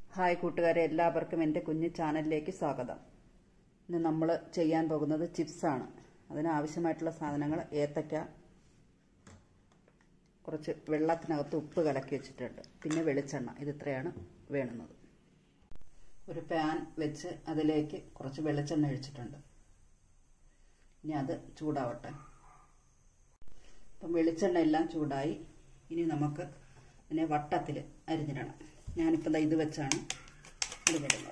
hi കൂട്ടുകാരെ എല്ലാവർക്കും എൻ്റെ കുഞ്ഞു ചാനലിലേക്ക് സ്വാഗതം ഇന്ന് നമ്മൾ ചെയ്യാൻ പോകുന്നത് ചിപ്സാണ് അതിനാവശ്യമായിട്ടുള്ള സാധനങ്ങൾ ഏത്തയ്ക്ക കുറച്ച് വെള്ളത്തിനകത്ത് ഉപ്പ് കലക്കി വെച്ചിട്ടുണ്ട് പിന്നെ വെളിച്ചെണ്ണ ഇത് ഇത്രയാണ് വേണ്ടുന്നത് ഒരു പാൻ വെച്ച് അതിലേക്ക് കുറച്ച് വെളിച്ചെണ്ണ ഒഴിച്ചിട്ടുണ്ട് ഇനി അത് ചൂടാവട്ടെ അപ്പം വെളിച്ചെണ്ണ എല്ലാം ചൂടായി ഇനി നമുക്ക് ഇതിനെ വട്ടത്തിൽ അരിഞ്ഞിടണം ഞാനിപ്പോൾ ഇത് വെച്ചാണ് അരിഞ്ഞിടുന്നത്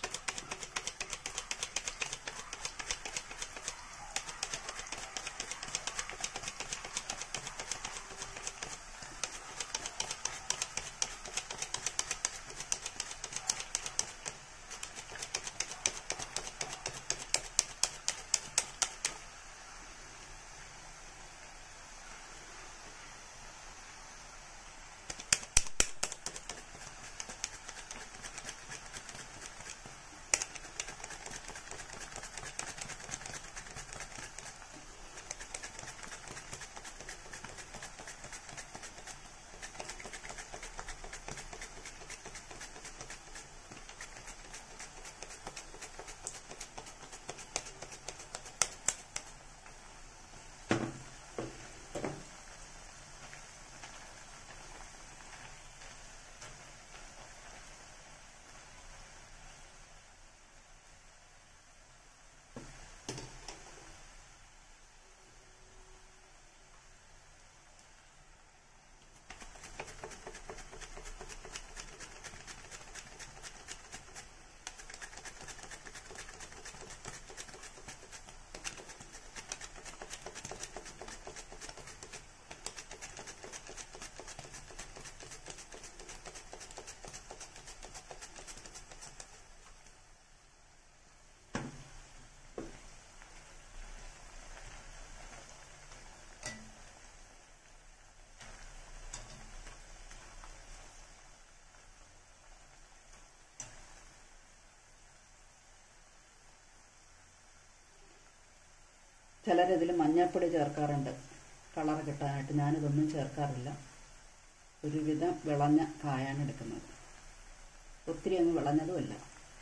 ചിലരിതിൽ മഞ്ഞൾപ്പൊടി ചേർക്കാറുണ്ട് കളർ കിട്ടാനായിട്ട് ഞാനിതൊന്നും ചേർക്കാറില്ല ഒരുവിധം വിളഞ്ഞ കായാണ് എടുക്കുന്നത് ഒത്തിരി അങ്ങ് വിളഞ്ഞതുമല്ല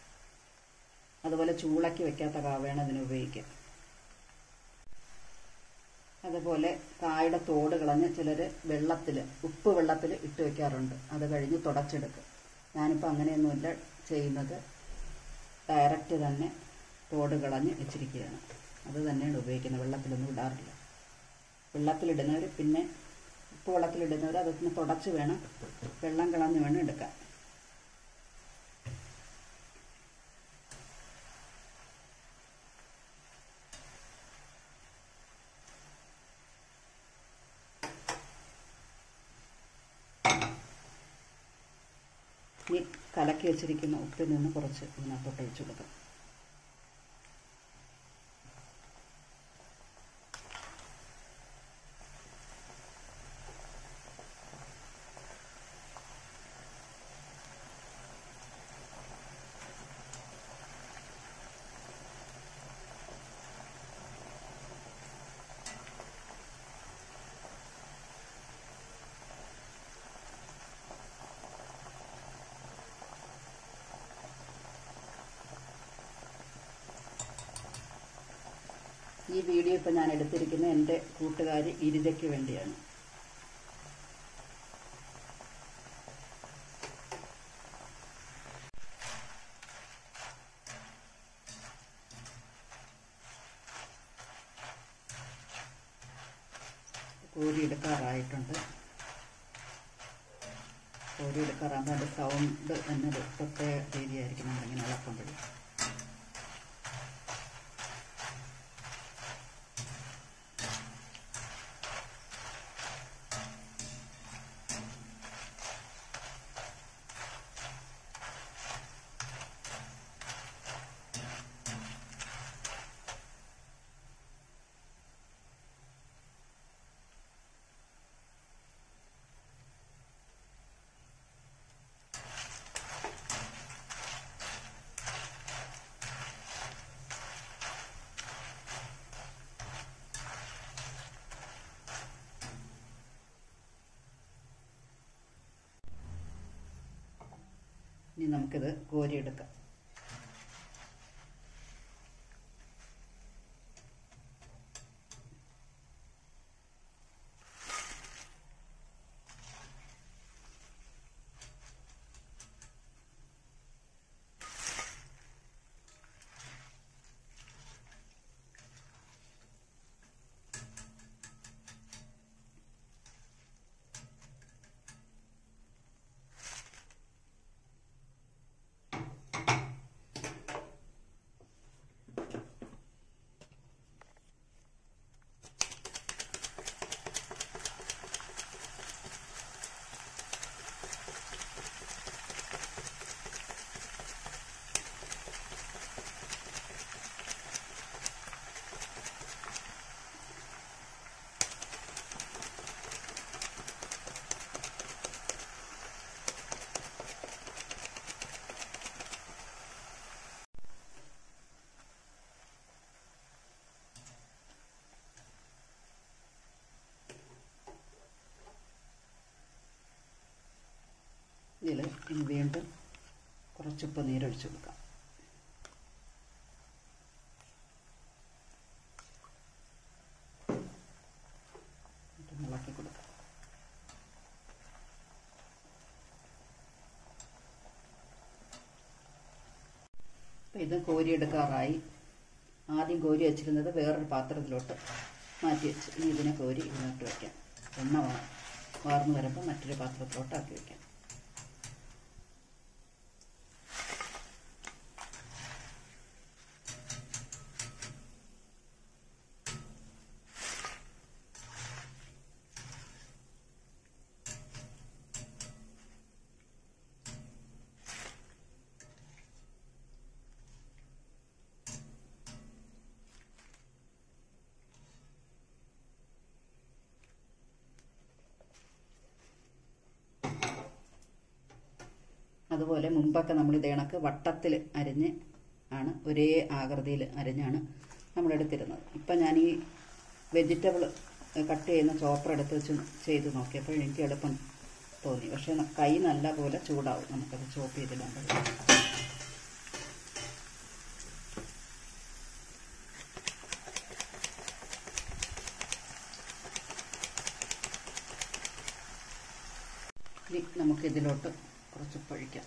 അതുപോലെ ചൂളയ്ക്ക് വെക്കാത്ത കാവയാണ് ഇതിന് ഉപയോഗിക്കുക അതുപോലെ കായുടെ തോട് കളഞ്ഞ് ചിലർ വെള്ളത്തിൽ ഉപ്പ് വെള്ളത്തിൽ ഇട്ട് വെക്കാറുണ്ട് അത് കഴിഞ്ഞ് തുടച്ചെടുക്കും ഞാനിപ്പോൾ അങ്ങനെയൊന്നുമില്ല ചെയ്യുന്നത് ഡയറക്റ്റ് തന്നെ തോട് കളഞ്ഞ് വെച്ചിരിക്കുകയാണ് അത് തന്നെയാണ് ഉപയോഗിക്കുന്നത് വെള്ളത്തിലൊന്നും ഇടാറില്ല വെള്ളത്തിലിടുന്നവർ പിന്നെ ഉപ്പ് വെള്ളത്തിലിടുന്നവർ അതൊന്ന് തുടച്ച് വേണം വെള്ളം കളഞ്ഞ് വേണം എടുക്കാൻ ഈ കലക്കി വെച്ചിരിക്കുന്ന ഉപ്പിൽ നിന്ന് കുറച്ച് ഇതിനകത്തോട്ട് ഒഴിച്ചു കൊടുക്കാം ഈ വീഡിയോ ഇപ്പോൾ ഞാൻ എടുത്തിരിക്കുന്നത് എൻ്റെ കൂട്ടുകാരി ഗിരിജയ്ക്ക് വേണ്ടിയാണ് കോരിയെടുക്കാറായിട്ടുണ്ട് കോരിയെടുക്കാറാകുമ്പോൾ അതിൻ്റെ സൗണ്ട് എന്നൊരു പ്രത്യേക രീതിയായിരിക്കും നമ്മളിങ്ങനെ ഇളക്കുമ്പോഴും ഇനി നമുക്കിത് കോരിയെടുക്കാം ഇതിൽ ഇനി വീണ്ടും കുറച്ചുപ്പ് നീരൊഴിച്ച് കൊടുക്കാം എന്നിട്ട് ഇളക്കി കൊടുക്കാം അപ്പം ഇത് കോരിയെടുക്കാറായി ആദ്യം കോരി വെച്ചിരുന്നത് വേറൊരു പാത്രത്തിലോട്ട് മാറ്റി വെച്ച് ഇനി ഇതിനെ കോരി ഇതിനോട്ട് വയ്ക്കാം എണ്ണ വാ- വാർന്നു വരുമ്പോൾ മറ്റൊരു പാത്രത്തിലോട്ട് ആക്കി വയ്ക്കാം അതുപോലെ മുമ്പൊക്കെ നമ്മൾ ഇത് കണക്ക് വട്ടത്തിൽ അരിഞ്ഞ് ആണ് ഒരേ ആകൃതിയിൽ അരിഞ്ഞാണ് നമ്മൾ എടുത്തിരുന്നത് ഇപ്പം ഞാൻ ഈ വെജിറ്റബിൾ കട്ട് ചെയ്യുന്ന ചോപ്പർ എടുത്ത് വെച്ച് ചെയ്ത് നോക്കിയപ്പോൾ എനിക്ക് എളുപ്പം തോന്നി പക്ഷേ ന- കൈ നല്ല പോലെ ചൂടാവും നമുക്കത് ചോപ്പ് ചെയ്തിടുമ്പോൾ ഇനി നമുക്കിതിലോട്ട് കുറച്ച് പഴിക്കാം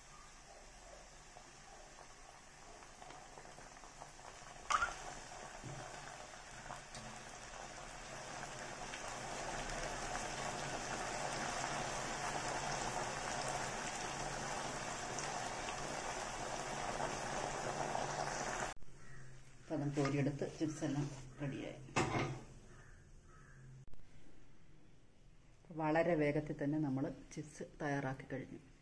അപ്പം അതും കോരിയെടുത്ത് ചിപ്സ് എല്ലാം റെഡിയായി വളരെ വേഗത്തിൽ തന്നെ നമ്മൾ ചിപ്സ് തയ്യാറാക്കി കഴിഞ്ഞു